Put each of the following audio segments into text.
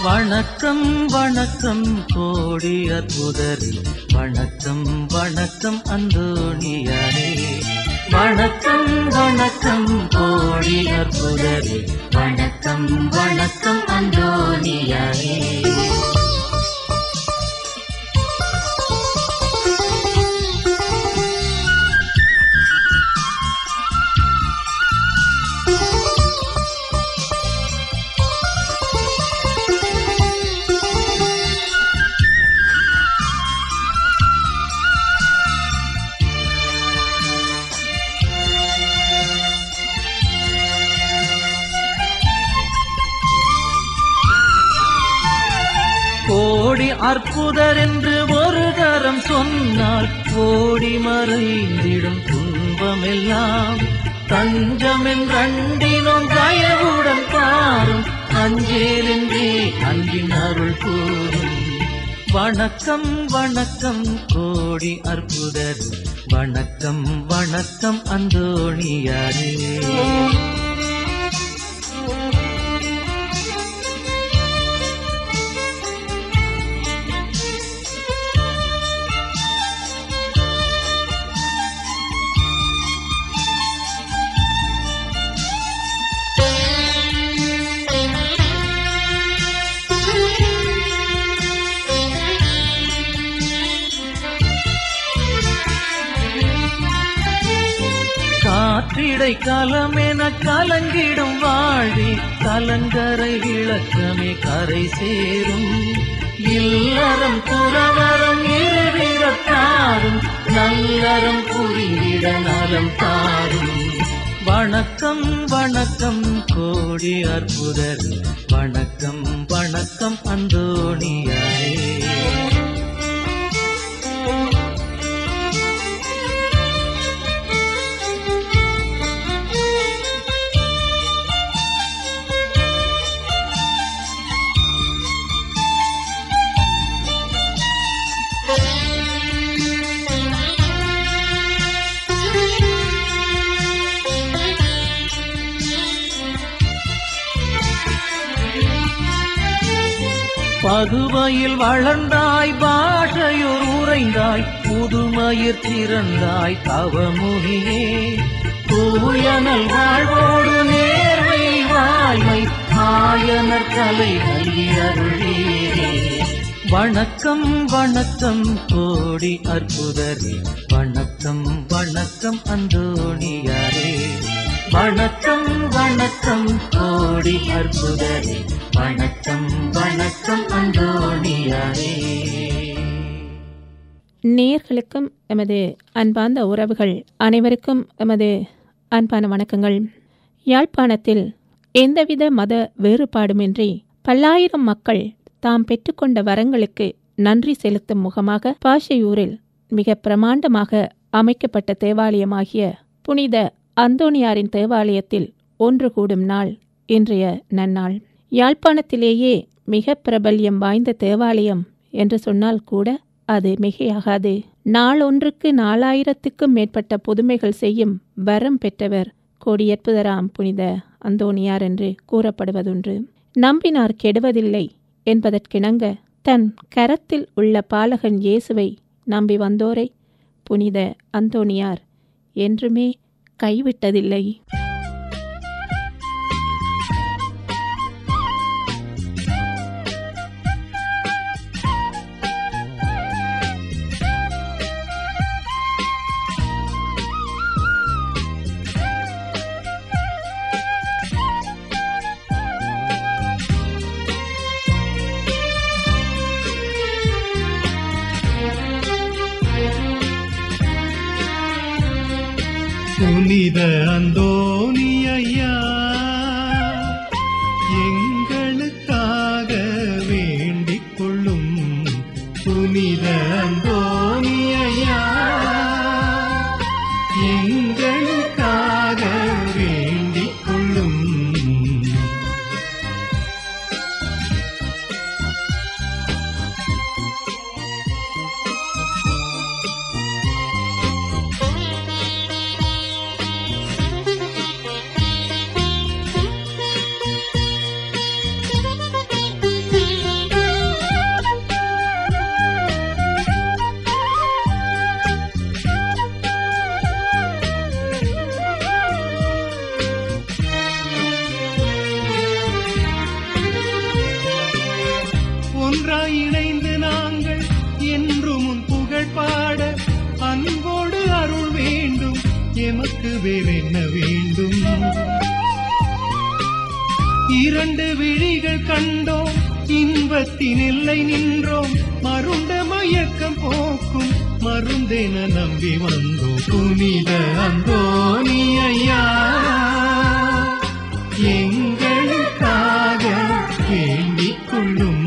வணக்கம் வணக்கம் கோடி அற்புதரே வணக்கம் வணக்கம் அந்தோணியாரே வணக்கம் வணக்கம் கோடி அற்புதரே வணக்கம் வணக்கம் அந்தோணியாரே கோடி அற்புதர் என்று ஒரு தரம் சொன்னால் கோடி மறைந்திடும் துன்பமெல்லாம் தஞ்சமென்றண்டினோம் தயவுடன் பாரும் அஞ்சேலென்றே அன்பின் அருள் கூறும் வணக்கம் வணக்கம் கோடி அற்புதர் வணக்கம் வணக்கம் அந்தோணியாரே காற்றிடை கலமென கலங்கிடும் வாழ்வி கலங்கரை இழக்கமே கரை சேரும் இல்லறம் துறவரம் இருவிரத்தாரும் நல்லறம் புரிந்திட நலம் தாரும் வணக்கம் வணக்கம் கோடி அற்புதர் வணக்கம் வணக்கம் அந்தோணியாரே பதுமையில் வளர்ந்தாய் பாஷையோர் உறைந்தாய் புதுமயிர் திறந்தாய் தவமுனியே தூயனல் வாழ்வோடு நேர்மை வாய்மை ஆயனர் கலை அருளீரே வணக்கம் வணக்கம் கோடி அற்புதரே வணக்கம் வணக்கம் அந்தோணியாரே வணக்கம் வணக்கம் கோடி அற்புதரே வணக்கம் வணக்கம் அந்தோணியாரே நேர்களுக்கும் எமது அன்பார்ந்த உறவுகள் அனைவருக்கும் எமது அன்பான வணக்கங்கள் யாழ்ப்பாணத்தில் எந்தவித மத வேறுபாடுமின்றி பல்லாயிரம் மக்கள் தாம் பெற்றுக்கொண்ட வரங்களுக்கு நன்றி செலுத்தும் முகமாக பாஷையூரில் மிக பிரமாண்டமாக அமைக்கப்பட்ட தேவாலயமாகிய புனித அந்தோணியாரின் தேவாலயத்தில் ஒன்று கூடும் நாள் இன்றைய நன்னாள் யாழ்ப்பாணத்திலேயே மிக பிரபல்யம் வாய்ந்த தேவாலயம் என்று சொன்னால் கூட அது மிகையாகாது நாளொன்றுக்கு நாலாயிரத்துக்கும் மேற்பட்ட புதுமைகள் செய்யும் வரம் பெற்றவர் கோடியற்புதராம் புனித அந்தோணியார் என்று கூறப்படுவதுண்டு நம்பினார் கெடுவதில்லை என்பதற்கிணங்க தன் கரத்தில் உள்ள பாலகன் இயேசுவை நம்பி வந்தோரை புனித அந்தோணியார் என்றுமே கைவிட்டதில்லை புனித அந்தோணி ஐயா எங்களுக்காக வேண்டிக் கொள்ளும் புனித அந்தோணி ஐயா எங்களுக்காக வேண்டிக் கொள்ளும் எமக்கு வேறென்ன வேண்டும் இரண்டு விழிகள் கண்டோம் இன்பத்தின் எல்லை நின்றோம் மருண்ட மயக்கம் போக்கும் மருந்தென நம்பி வந்தோம் புனித அந்தோணி ஐயா எங்களுக்காக வேண்டிக் கொள்ளும்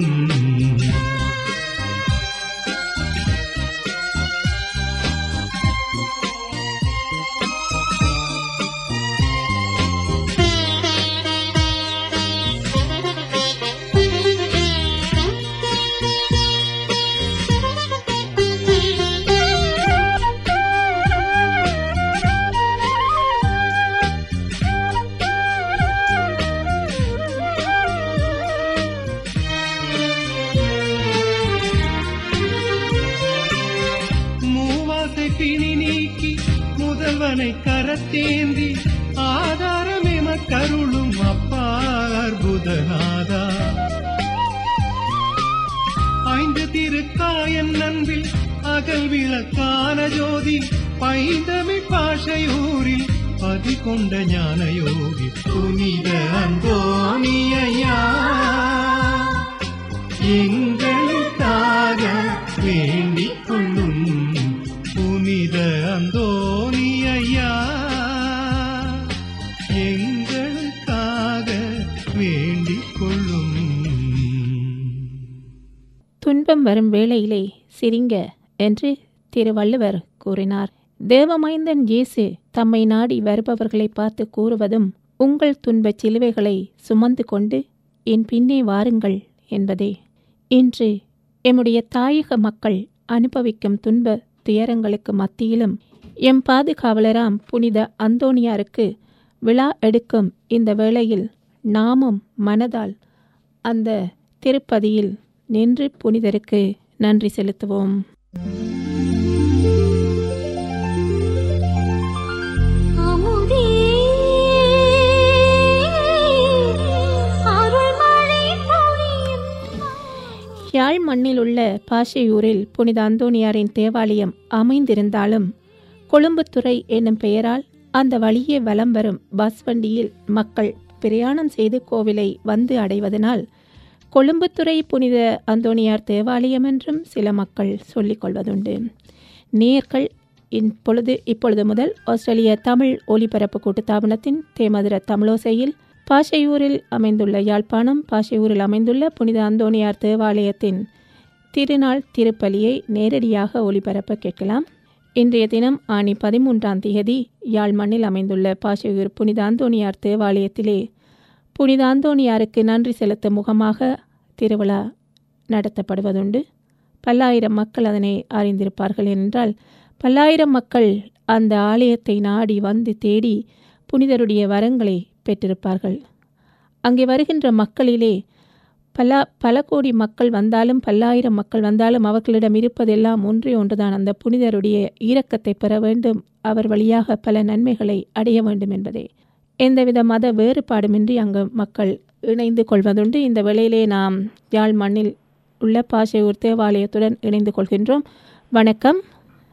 மூவாசை பிணி நீக்கி முதல்வனை கரத்தேந்தி ஆதாரம் எம கருளும் அப்பா அற்புதநாதா ஐந்து திருக்காயன் நன்பில் அகல் விளக்கான ஜோதி பைந்தமிழ் பாஷையூரில் பதி கொண்ட ஞான யோகி புனித அந்தோணியா எங்களுக்காக வேண்டிக் கொள்ளும் புனித அந்தோணியா எங்களுக்காக வேண்டிக் கொள்ளும் துன்பம் வரும் வேளையிலே சிரிங்க என்று திருவள்ளுவர் கூறினார் தேவமைந்தன் இயேசு தம்மை நாடி வருபவர்களை பார்த்து கூறுவதும் உங்கள் துன்பச் சிலுவைகளை சுமந்து கொண்டு என் பின்னே வாருங்கள் என்பதே இன்று எம்முடைய தாயக மக்கள் அனுபவிக்கும் துன்ப துயரங்களுக்கு மத்தியிலும் எம் பாதுகாவலராம் புனித அந்தோணியாருக்கு விழா எடுக்கும் இந்த வேளையில் நாமும் மனதால் அந்த திருப்பதியில் நின்று புனிதருக்கு நன்றி செலுத்துவோம் அமுதே அருள்மழை பொழியும் யாழ் மண்ணில் உள்ள பாஷையூரில் புனித அந்தோணியாரின் தேவாலயம் அமைந்திருந்தாலும் கொழும்புத்துறை என்னும் பெயரால் அந்த வழியே வலம் வரும் பஸ் வண்டியில் மக்கள் பிரயாணம் செய்து கோவிலை வந்து அடைவதனால் கொழும்புத்துறை புனித அந்தோணியார் தேவாலயம் என்றும் சில மக்கள் சொல்லிக் கொள்வதுண்டு நேர்கள் இப்பொழுது இப்பொழுது முதல் ஆஸ்திரேலிய தமிழ் ஒலிபரப்பு கூட்டுத்தாபனத்தின் தேமதுர தமிழோசையில் பாஷையூரில் அமைந்துள்ள யாழ்ப்பாணம் பாஷையூரில் அமைந்துள்ள புனித அந்தோணியார் தேவாலயத்தின் திருநாள் திருப்பலியை நேரடியாக ஒலிபரப்ப கேட்கலாம் இன்றைய தினம் ஆணி பதிமூன்றாம் தேதி யாழ் மண்ணில் அமைந்துள்ள பாஷையூர் புனித அந்தோணியார் தேவாலயத்திலே புனித அந்தோணியாருக்கு நன்றி செலுத்தும் முகமாக திருவிழா நடத்தப்படுவதுண்டு பல்லாயிரம் மக்கள் அதனை அறிந்திருப்பார்கள் என்றால் பல்லாயிரம் மக்கள் அந்த ஆலயத்தை நாடி வந்து தேடி புனிதருடைய வரங்களை பெற்றிருப்பார்கள் அங்கே வருகின்ற மக்களிலே பல பல கோடி மக்கள் வந்தாலும் பல்லாயிரம் மக்கள் வந்தாலும் அவர்களிடம் இருப்பதெல்லாம் ஒன்றே ஒன்றுதான் அந்த புனிதருடைய இரக்கத்தை பெற வேண்டும் அவர் வழியாக பல நன்மைகளை அடைய வேண்டும் என்பதே எந்தவித மத வேறுபாடுமின்றி அங்கு மக்கள் இணைந்து கொள்வதுண்டு இந்த வேளையிலே நாம் யாழ் மண்ணில் உள்ள பாஷையூர் தேவாலயத்துடன் இணைந்து கொள்கின்றோம் வணக்கம்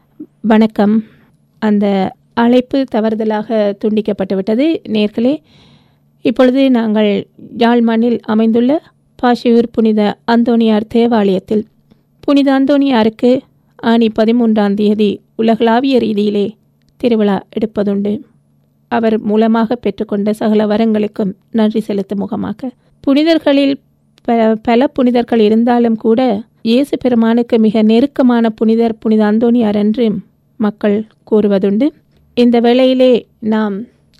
வணக்கம் அந்த அழைப்பு தவறுதலாக துண்டிக்கப்பட்டு விட்டது நேர்களே இப்பொழுது நாங்கள் யாழ் மண்ணில் அமைந்துள்ள பாஷையூர் புனித அந்தோணியார் தேவாலயத்தில் புனித அந்தோணியாருக்கு ஆணி பதிமூன்றாம் தேதி உலகளாவிய ரீதியிலே திருவிழா எடுப்பதுண்டு அவர் மூலமாக பெற்றுக்கொண்ட சகல வரங்களுக்கும் நன்றி செலுத்தும் முகமாக புனிதர்களில் ப பல புனிதர்கள் இருந்தாலும் கூட இயேசு பெருமானுக்கு மிக நெருக்கமான புனிதர் புனித அந்தோணியார் என்று மக்கள் கூறுவதுண்டு இந்த வேளையிலே நாம்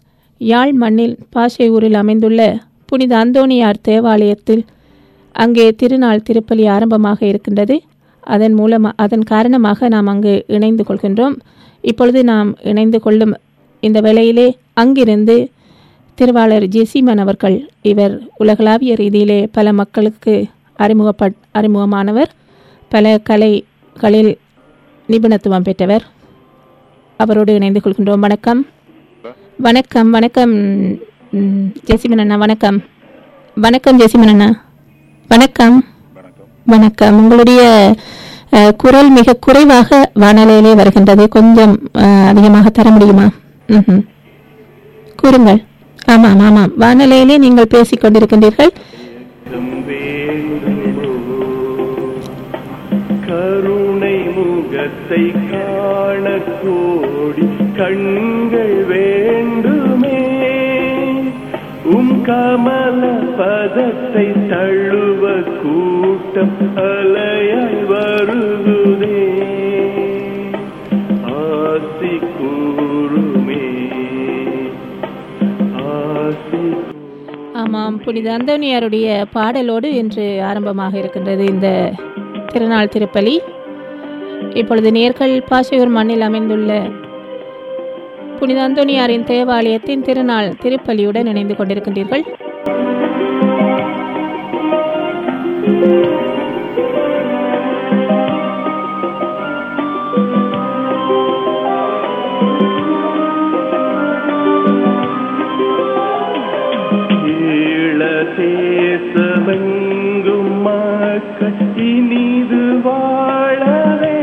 யாழ் மண்ணில் பாஷை ஊரில் அமைந்துள்ள புனித அந்தோணியார் தேவாலயத்தில் அங்கே திருநாள் திருப்பலி ஆரம்பமாக இருக்கின்றது அதன் மூலமாக அதன் காரணமாக நாம் அங்கு இணைந்து கொள்கின்றோம் இப்பொழுது நாம் இணைந்து கொள்ளும் இந்த வேளையிலே அங்கிருந்து திருவாளர் ஜெசிமன் அவர்கள் இவர் உலகளாவிய ரீதியிலே பல மக்களுக்கு அறிமுகப்பட் அறிமுகமானவர் பல கலைகளில் நிபுணத்துவம் பெற்றவர் அவரோடு இணைந்து கொள்கின்றோம் வணக்கம் வணக்கம் வணக்கம் ம், ஜெசிமன் அண்ணா வணக்கம் வணக்கம் ஜெசிமன் அண்ணா வணக்கம் வணக்கம் உங்களுடைய அஹ், குரல் மிக குறைவாக வானொலியிலே வருகின்றது கொஞ்சம் அஹ், அதிகமாக தர முடியுமா ம்ஹும். கூறுங்கள் ஆமாம் ஆமாம் வானொலியிலே நீங்கள் பேசிக் கொண்டிருக்கின்றீர்கள் கருணை முகத்தை காண கோடி கண்கள் வேண்டுமே உம் கமல பதத்தை தழுவ கூட்டம் அலையாய் வருகுதே ஆசி கூறுமே ஆசி ஆமாம் புனித அந்தோனியாருடைய பாடலோடு இன்று ஆரம்பமாக இருக்கின்றது இந்த திருநாள் திருப்பலி இப்பொழுது நேர்கள் பாசையூர் மண்ணில் அமைந்துள்ள புனித அந்தோனியாரின் தேவாலயத்தின் திருநாள் திருப்பலியுடன் இணைந்து கொண்டிருக்கின்றீர்கள் ஈழ தேசமெங்கும் மக்கள் இனிது வாழவே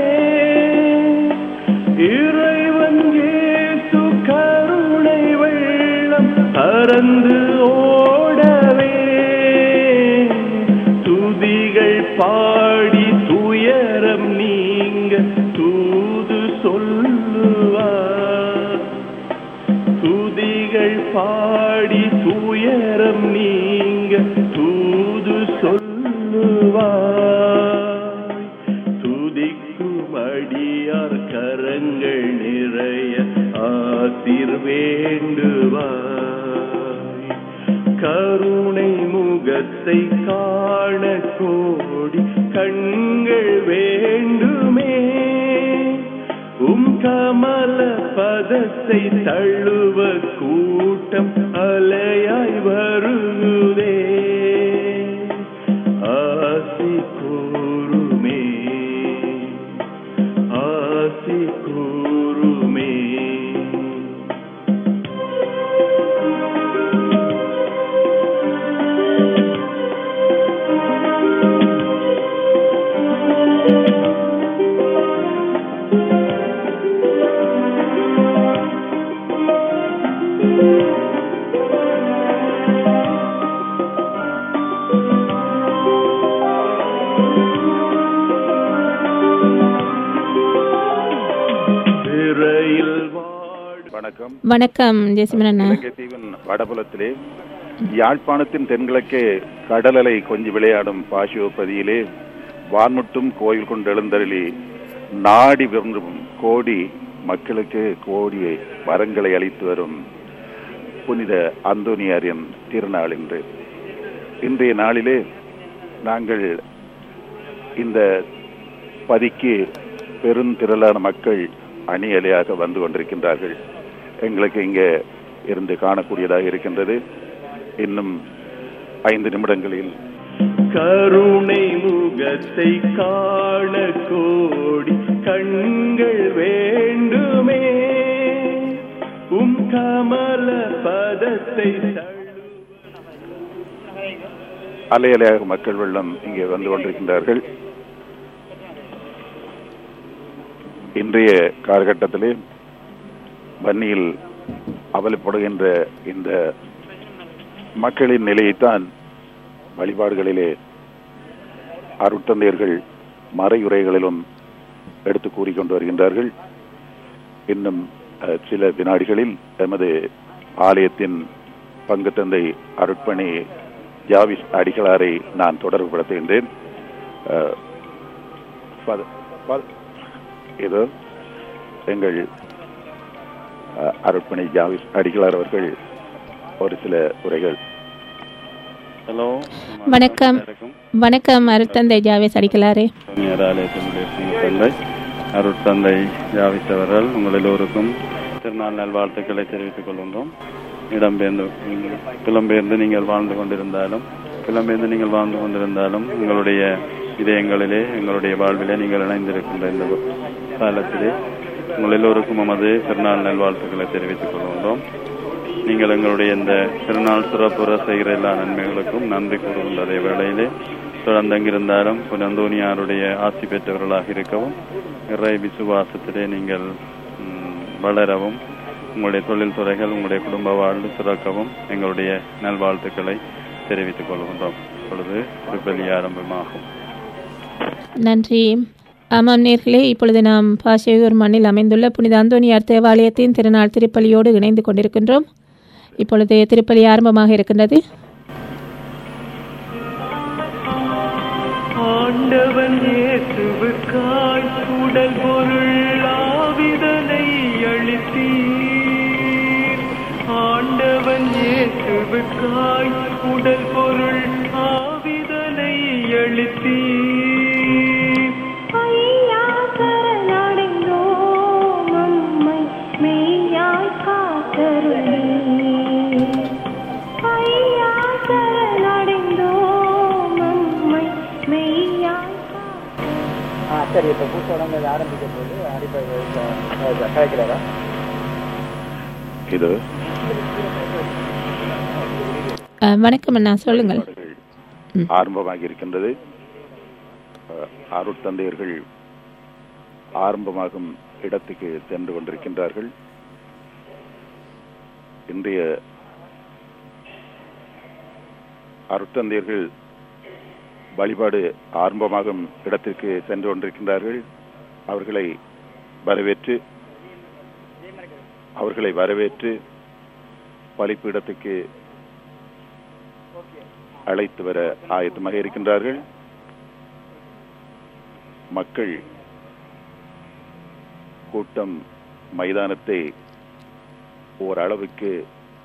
இறைவன் இயேசு கருணை வெள்ளம் பறந்து ஓடவே துதிகள் பாடி துயரம் நீங்க தூது சொல்லுவார் துதிகள் பாடி துயரம் நீங்க தூது சொல்லுவாய் துதிக்கும் அடியார் கரங்கள் நிறைய ஆசிர் வேண்டுவாய் கருணை முகத்தை காண கோடி கண்கள் வேண்டுமே உம் கமல பதத்தை தழுவ கூட்டம் அலையாய் வருகுதே ஆசி கூறுமே ஆசி கூறுமே திரையில் வாடு வணக்கம் வணக்கம் ஜெசிமன் அண்ணா இலங்கை தீவின் வடபுலத்திலே யாழ்ப்பாணத்தின் தென்கிழக்கே கடலலை கொஞ்சி விளையாடும் பாசியோபதியிலே வான்முட்டும் கோயில் கொண்டு எழுந்தருளி நாடி விரும்பும் கோடி மக்களுக்கு கோடி வரங்களை அளித்து வரும் புனித அந்தோனியாரின் திருநாள் இன்று இன்றைய நாளிலே நாங்கள் இந்த பதிக்கு பெருந்திரளான மக்கள் அணி அலையாக வந்து கொண்டிருக்கின்றார்கள் எங்களுக்கு இங்கே இருந்து காணக்கூடியதாக இருக்கின்றது இன்னும் ஐந்து நிமிடங்களில் கருணை முகத்தை காண கோடி கண்கள் வேண்டுமே உம் கமல பதத்தை தழுவ அலை அலையாக மக்கள் வெள்ளம் இங்கே வந்து கொண்டிருக்கின்றார்கள் இன்றைய காலகட்டத்திலே வன்னியில் அவலப்படுகின்ற இந்த மக்களின் நிலையைத்தான் வழிபாடுகளிலே அருட்தந்தையர்கள் மறையுரைகளிலும் எடுத்து கூறிக்கொண்டு வருகின்றார்கள் இன்னும் அஹ், சில வினாடிகளில் எமது ஆலயத்தின் பங்கு தந்தை அருட்பணி ஜாவிஸ் அடிகளாரை நான் தொடர்பு படுத்துகின்றேன் அஹ், பத- பத- இதோ எங்கள் அஹ், அருட்பணி ஜாவிஸ் அடிகளார் அவர்கள் ஒரு சில உரைகள் ஹலோ வணக்கம் வணக்கம் அருட்தந்தை ஜாவேஸ் அடிக்கலாரே ஆலயத்தினுடைய தந்தை அருட்தந்தை ஜாவிஸ் அவர்கள் உங்கள் எல்லோருக்கும் திருநாள் நல்வாழ்த்துக்களை தெரிவித்துக் கொள்கின்றோம் இடம்பெயர்ந்து புலம்பெயர்ந்து நீங்கள் வாழ்ந்து கொண்டிருந்தாலும் புலம்பெயர்ந்து நீங்கள் வாழ்ந்து கொண்டிருந்தாலும் உங்களுடைய இதயங்களிலே எங்களுடைய வாழ்விலே நீங்கள் இணைந்திருக்கின்ற இந்த காலத்திலே உங்கள் எல்லோருக்கும் நமது திருநாள் நல்வாழ்த்துக்களை தெரிவித்துக் கொள்கின்றோம் நீங்கள் எங்களுடைய இந்த திருநாள் சிறப்புற செய்கிற எல்லா நன்மைகளுக்கும் நன்றி கூறுகின்ற அதே வேளையிலே தொடர்ந்து எங்கிருந்தாலும் புனந்தோனியாருடைய ஆசி பெற்றவர்களாக இருக்கவும் இறை விசுவாசத்திலே நீங்கள் ம், வளரவும் உங்களுடைய தொழில் துறைகள் உங்களுடைய குடும்ப வாழ்வு சிறக்கவும் எங்களுடைய நல்வாழ்த்துக்களை தெரிவித்துக் கொள்கின்றோம் இப்பொழுது திருப்பலி ஆரம்பமாகும் நன்றி ஆமாம் நேர்களே இப்பொழுது நாம் பாஷையூர் மண்ணில் அமைந்துள்ள புனித அந்தோனியார் தேவாலயத்தின் திருநாள் திருப்பலியோடு இணைந்து கொண்டிருக்கின்றோம் இப்பொழுது திருப்பலி ஆரம்பமாக இருக்கின்றது ஆண்டவன் இயேசுவுக்காய் உடல் பொருள் ஆவிதனை அளித்தீர் ஆண்டவன் இயேசுவுக்காய் உடல் பொருள் ஆவிதனை அளித்தீர் ஐயா சரணடைந்தோம் அம்மை மெய்யாய் காத்தருளே ஐயா சரணடைந்தோம் அம்மை மெய்யாய் ஆ சரி இப்போ பூசோடம் ஆரம்பிக்க போது அடிப்படை கலைக்கிறாரா இது அஹ், வணக்கம் அண்ணா சொல்லுங்கள் ம். ஆரம்பமாகி இருக்கின்றது அஹ், அருட்தந்தையர்கள் ஆரம்பமாகும் இடத்துக்கு சென்று கொண்டிருக்கின்றார்கள் இன்றைய அருட்தந்தையர்கள் வழிபாடு ஆரம்பமாகும் இடத்திற்கு சென்று கொண்டிருக்கின்றார்கள் அவர்களை வரவேற்று அவர்களை வரவேற்று பலிப்பீடத்துக்கு அழைத்து வர ஆயத்தமாக இருக்கின்றார்கள் மக்கள் கூட்டம் மைதானத்தை ஓரளவுக்கு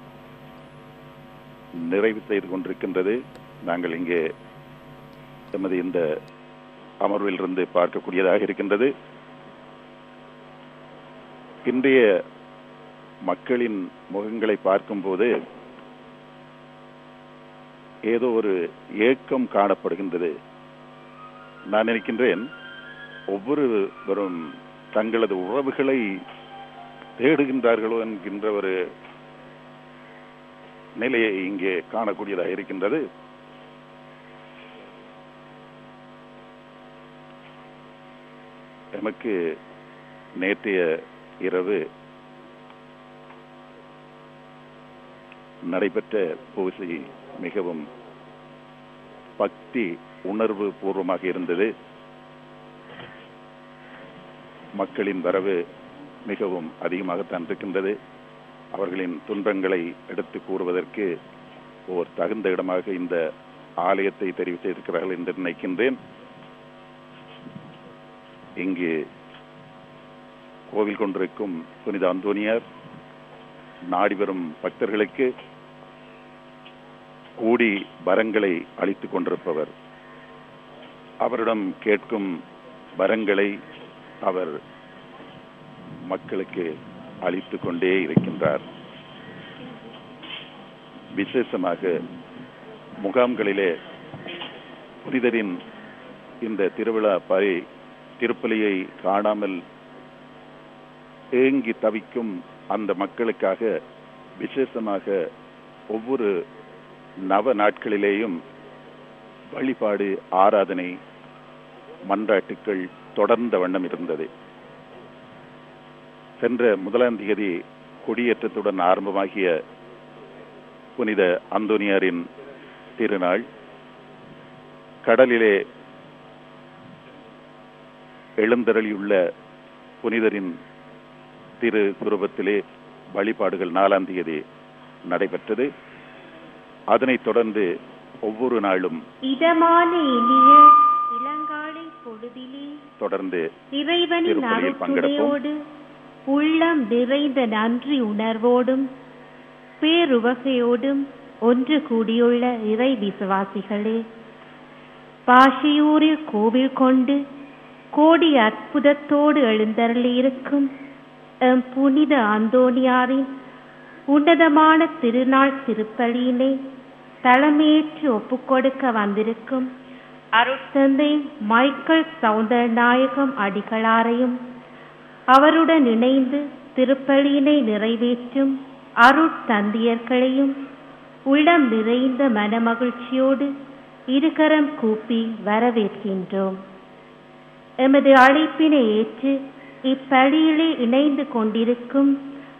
நிறைவு செய்து கொண்டிருக்கின்றது நாங்கள் இங்கே எமது இந்த அமர்விலிருந்து பார்க்கக்கூடியதாக இருக்கின்றது இன்றைய மக்களின் முகங்களை பார்க்கும்போது ஏதோ ஒரு ஏக்கம் காணப்படுகின்றது நான் நினைக்கின்றேன் ஒவ்வொருவரும் தங்களது உறவுகளை தேடுகின்றார்களோ என்கின்ற ஒரு நிலையை இங்கே காணக்கூடியதாக இருக்கின்றது எமக்கு நேற்றைய இரவு நடைபெற்ற பூசை மிகவும் பக்தி உணர்வு பூர்வமாக இருந்தது மக்களின் வரவு மிகவும் அதிகமாகத்தான் இருக்கின்றது அவர்களின் துன்பங்களை எடுத்து கூறுவதற்கு ஓர் தகுந்த இடமாக இந்த ஆலயத்தை தெரிவு செய்திருக்கிறார்கள் என்று நினைக்கின்றேன் இங்கு கோவில் கொண்டிருக்கும் புனித அந்தோனியார் நாடி வரும் பக்தர்களுக்கு கூடி வரங்களை அளித்துக் கொண்டிருப்பவர் அவரிடம் கேட்கும் வரங்களை அவர் மக்களுக்கு அளித்துக் கொண்டே இருக்கின்றார் விசேஷமாக முகாம்களிலே புனிதரின் இந்த திருவிழா பரி திருப்பலியை காணாமல் ஏங்கி தவிக்கும் அந்த மக்களுக்காக விசேஷமாக ஒவ்வொரு நவ நாட்களிலேயும் வழிபாடு ஆராதனை மன்றாட்டுக்கள் தொடர்ந்த வண்ணம் இருந்தது சென்ற முதலாம் தேதி கொடியேற்றத்துடன் ஆரம்பமாகிய புனித அந்தோனியாரின் திருநாள் கடலிலே எழுந்தருளியுள்ள புனிதரின் திரு சுரூபத்திலே வழிபாடுகள் நாலாம் தேதி நடைபெற்றது அதனைத் தொடர்ந்து ஒவ்வொரு நாளும் இதமான இனிய இளங்காலை பொழுதிலே தொடர்ந்து இறைவனின் திருப்பலியில் பங்கெடுப்போம். அருட்துணையோடு உள்ளம் நிறைந்த நன்றி உணர்வோடும் பேருவகையோடும் ஒன்று கூடியுள்ள இறை விசுவாசிகளே பாஷையூரில் கோவில் கொண்டு கோடி அற்புதத்தோடு எழுந்தருளியிருக்கும் எம் புனித அந்தோனியாரின் உன்னதமான திருநாள் திருப்பலியினை தலைமையேற்று ஒப்புக்கொடுக்க வந்திருக்கும் அருட்தந்தை மைக்கேல் சௌந்தரநாயகம் அடிகளாரையும் அவருடன் இணைந்து திருப்பலியினை நிறைவேற்றும் அருட்தந்தியர்களையும் உள்ளம் நிறைந்த மனமகிழ்ச்சியோடு இருகரம் கூப்பி வரவேற்கின்றோம் எமது அழைப்பினை ஏற்று இப்பலியிலே இணைந்து கொண்டிருக்கும்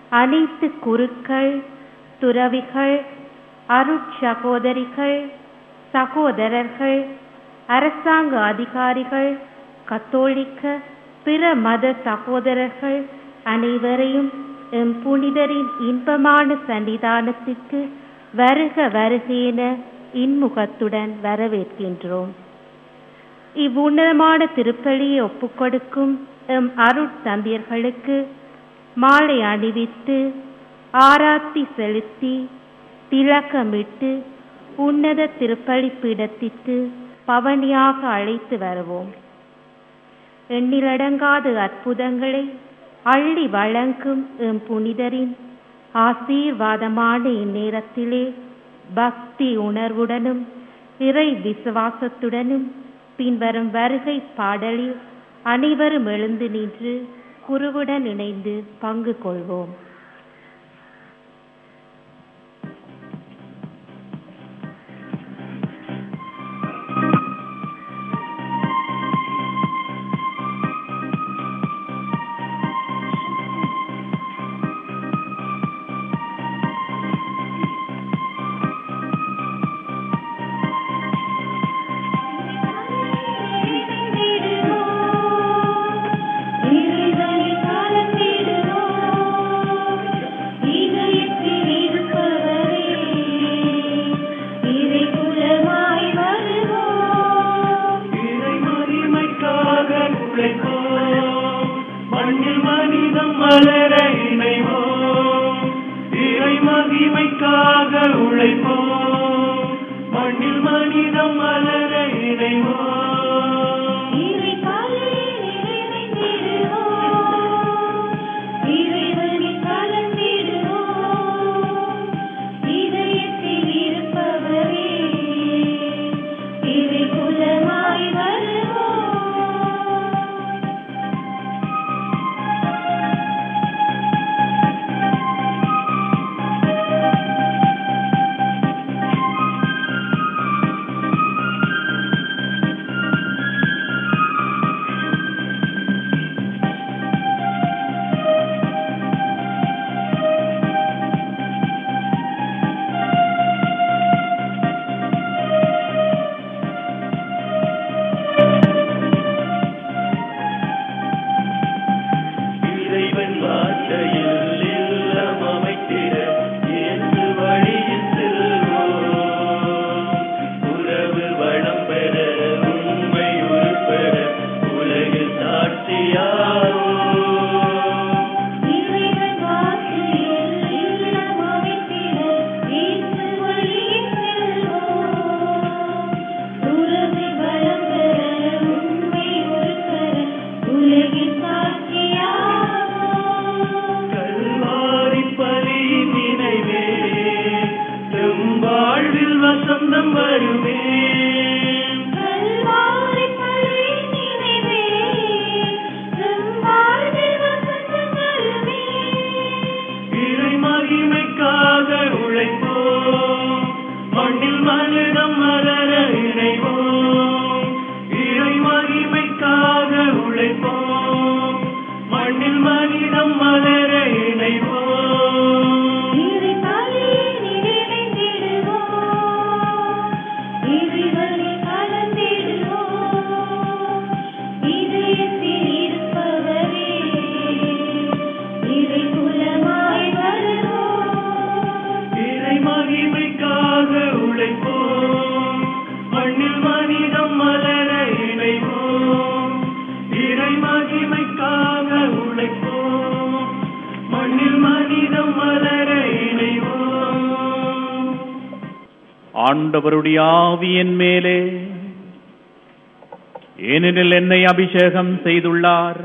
அனைத்து குருக்கள் துறவிகள் அருட்சகோதரிகள் சகோதரர்கள் அரசாங்க அதிகாரிகள் கத்தோலிக்க பிற மத சகோதரர்கள் அனைவரையும் எம் புனிதரின் இன்பமான சன்னிதானத்திற்கு வருக வருக என இன்முகத்துடன் வரவேற்கின்றோம் இவ்வுன்னதமான திருப்பலியை ஒப்புக்கொடுக்கும் எம் அருட்தந்தியர்களுக்கு மாலை அணிவித்து ஆராத்தி செலுத்தி திலக்கமிட்டு உன்னத திருப்பலி பீடத்திற்கு பவனியாக அழைத்து வருவோம் எண்ணிலடங்காத அற்புதங்களை அள்ளி வழங்கும் எம் புனிதரின் ஆசீர்வாதமான இந்நேரத்திலே பக்தி உணர்வுடனும் இறை விசுவாசத்துடனும் பின்வரும் வருகை பாடலில் அனைவரும் எழுந்து நின்று குருவுடன் இணைந்து பங்கு கொள்வோம் இறை மகிமைக்காக உழைப்போம் மண்ணில் மனிதம் மலர இணைவோம் இறை மகிமைக்காக உழைப்போம் மண்ணில் மனிதம் மலர இணைவோம் இறைவன் வார்த்தையில் இல்லம் அமைத்திட இயேசு வழியில் செல்வோம் உறவு வளம் பெற உண்மை உருப்பெற உலகில் சாட்சியாவோம் கல்வாரி பலியின் நினைவே எம் வாழ்வில் வசந்தம் வருமே இறை மகிமைக்காக உழைப்போம் மண்ணில் மனிதம் மலர இணைவோம் இறை மகிமைக்காக உழைப்போம் மண்ணில் மனிதம் மலர இணைவோம் இறை மகிமைக்காக உழைப்போம் மண்ணில் மனிதம் மலர இணைவோம் இறை மகிமைக்காக உழைப்போம் மண்ணில் மனிதம் மலர இணைவோம் ஆண்டவருடைய ஆவியின் மேலே ஏனெனில் என்னை அபிஷேகம் செய்துள்ளார்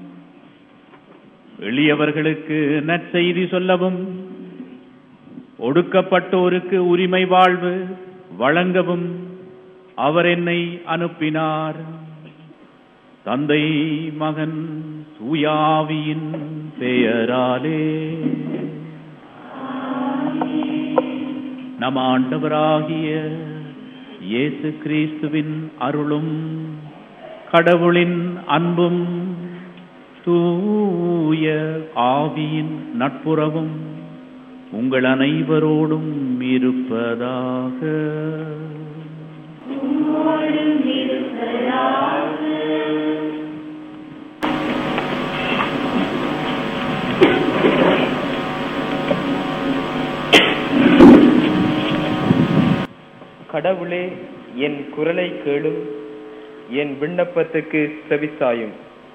எளியவர்களுக்கு நற்செய்தி சொல்லவும் ஒடுக்கப்பட்டோருக்கு உரிமை வாழ்வு வழங்கவும் அவர் என்னை அனுப்பினார் தந்தை மகன் சூயாவியின் பெயராலே நம் ஆண்டவராகிய இயேசு கிறிஸ்துவின் அருளும் கடவுளின் அன்பும் தூய ஆவியின் நட்புறவும் உங்கள் அனைவரோடும் இருப்பதாக கடவுளே என் குரலை கேளும் என் விண்ணப்பத்துக்கு செவிசாயும்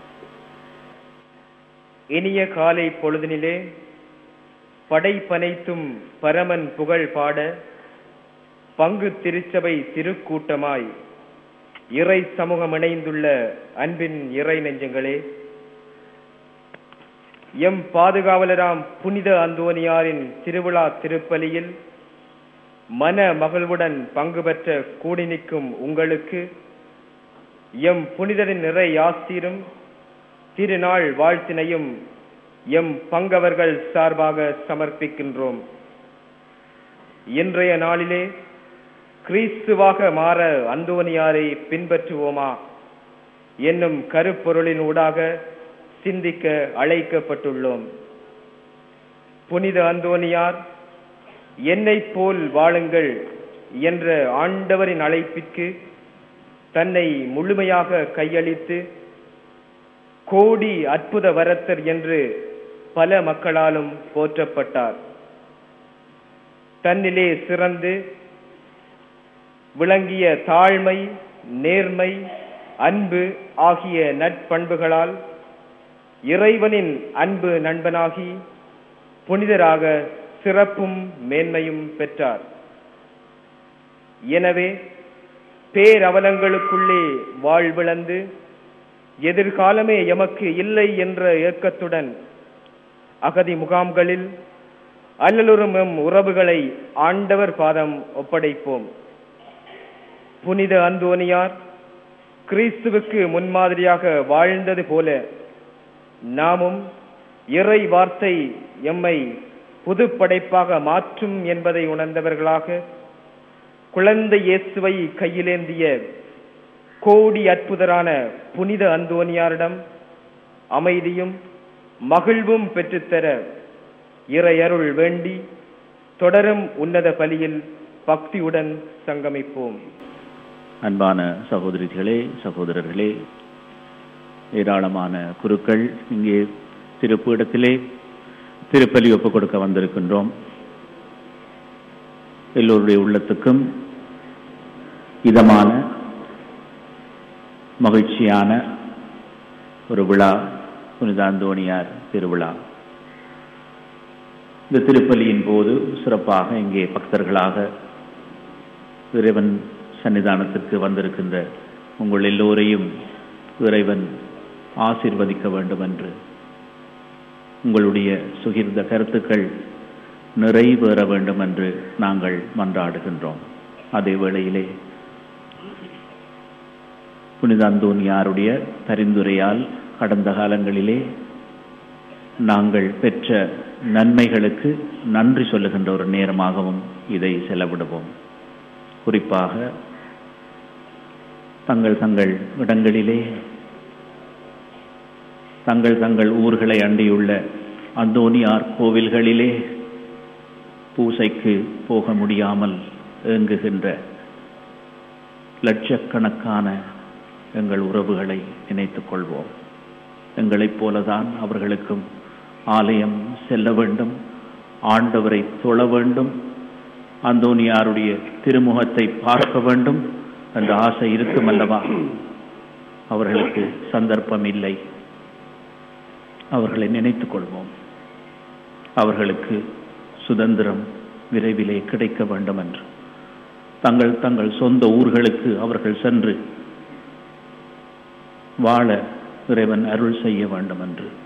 இனிய காலை பொழுதினிலே படைப்பனைத்தும் பரமன் புகழ் பாட பங்கு திருச்சபை திருக்கூட்டமாய் இறை சமூகம் இணைந்துள்ள அன்பின் இறை நெஞ்சங்களே எம் பாதுகாவலராம் புனித அந்தோனியாரின் திருவிழா திருப்பலியில் மன மகிழ்வுடன் பங்கு பெற்ற கூடி நிற்கும் உங்களுக்கு எம் புனிதரின் நிறை ஆஸ்தீரும் திருநாள் வாழ்த்தினையும் எம் பங்கவர்கள் சார்பாக சமர்ப்பிக்கின்றோம் இன்றைய நாளிலே கிறிஸ்துவாக மாற அந்தோனியாரை பின்பற்றுவோமா என்னும் கருப்பொருளின் ஊடாக சிந்திக்க அழைக்கப்பட்டுள்ளோம் புனித அந்தோனியார் என்னைப் போல் வாழுங்கள் என்ற ஆண்டவரின் அழைப்பிற்கு தன்னை முழுமையாக கையளித்து கோடி அற்புத வரத்தர் என்று பல மக்களாலும் போற்றப்பட்டார் தன்னிலே சிறந்து விளங்கிய தாழ்மை நேர்மை அன்பு ஆகிய நட்பண்புகளால் இறைவனின் அன்பு நண்பனாகி புனிதராக சிறப்பும் மேன்மையும் பெற்றார் எனவே பேரவலங்களுக்குள்ளே வாழ்விழந்து எதிர்காலமே எமக்கு இல்லை என்ற ஏக்கத்துடன் அகதி முகாம்களில் அல்லலுறும் எம் உறவுகளை ஆண்டவர் பாதம் ஒப்படைப்போம் புனித அந்தோனியார் கிறிஸ்துவுக்கு முன்மாதிரியாக வாழ்ந்தது போல நாமும் இறை வார்த்தை எம்மை புது படைப்பாக மாற்றும் என்பதை உணர்ந்தவர்களாக குழந்தை இயேசுவை கையிலேந்திய கோடி அற்புதரான புனித அந்தோனியாரிடம் அமைதியும் மகிழ்வும் பெற்றுத்தர இறையருள் வேண்டி தொடரும் உன்னத பலியில் பக்தியுடன் சங்கமிப்போம் அன்பான சகோதரிகளே சகோதரர்களே ஏராளமான குருக்கள் இங்கே திருப்பீடத்திலே திருப்பலி ஒப்புக் கொடுக்க வந்திருக்கின்றோம் எல்லோருடைய உள்ளத்துக்கும் இதமான மகிழ்ச்சியான ஒரு விழா புனித அந்தோணியார் திருவிழா இந்த திருப்பலியின் போது சிறப்பாக இங்கே பக்தர்களாக இறைவன் சன்னிதானத்திற்கு வந்திருக்கின்ற உங்கள் எல்லோரையும் இறைவன் ஆசிர்வதிக்க வேண்டும் என்று உங்களுடைய சுகிர்ந்த கருத்துக்கள் நிறைவேற வேண்டும் என்று நாங்கள் மன்றாடுகின்றோம் அதே வேளையிலே புனித அந்தோனியாருடைய பரிந்துரையால் கடந்த காலங்களிலே நாங்கள் பெற்ற நன்மைகளுக்கு நன்றி சொல்லுகின்ற ஒரு நேரமாகவும் இதை செலவிடுவோம் குறிப்பாக தங்கள் தங்கள் இடங்களிலே தங்கள் தங்கள் ஊர்களை அண்டியுள்ள அந்தோனியார் கோவில்களிலே பூசைக்கு போக முடியாமல் ஏங்குகின்ற லட்சக்கணக்கான எங்கள் உறவுகளை நினைத்துக் கொள்வோம் எங்களைப் போலதான் அவர்களுக்கும் ஆலயம் செல்ல வேண்டும் ஆண்டவரை தொழ வேண்டும் அந்தோனியாருடைய திருமுகத்தை பார்க்க வேண்டும் என்ற ஆசை இருக்கும் அல்லவா அவர்களுக்கு சந்தர்ப்பம் இல்லை அவர்களை நினைத்துக் கொள்வோம் அவர்களுக்கு சுதந்திரம் விரைவிலே கிடைக்க வேண்டும் என்று தங்கள் தங்கள் சொந்த ஊர்களுக்கு அவர்கள் சென்று வாழ இறைவன் அருள் செய்ய வேண்டும் என்று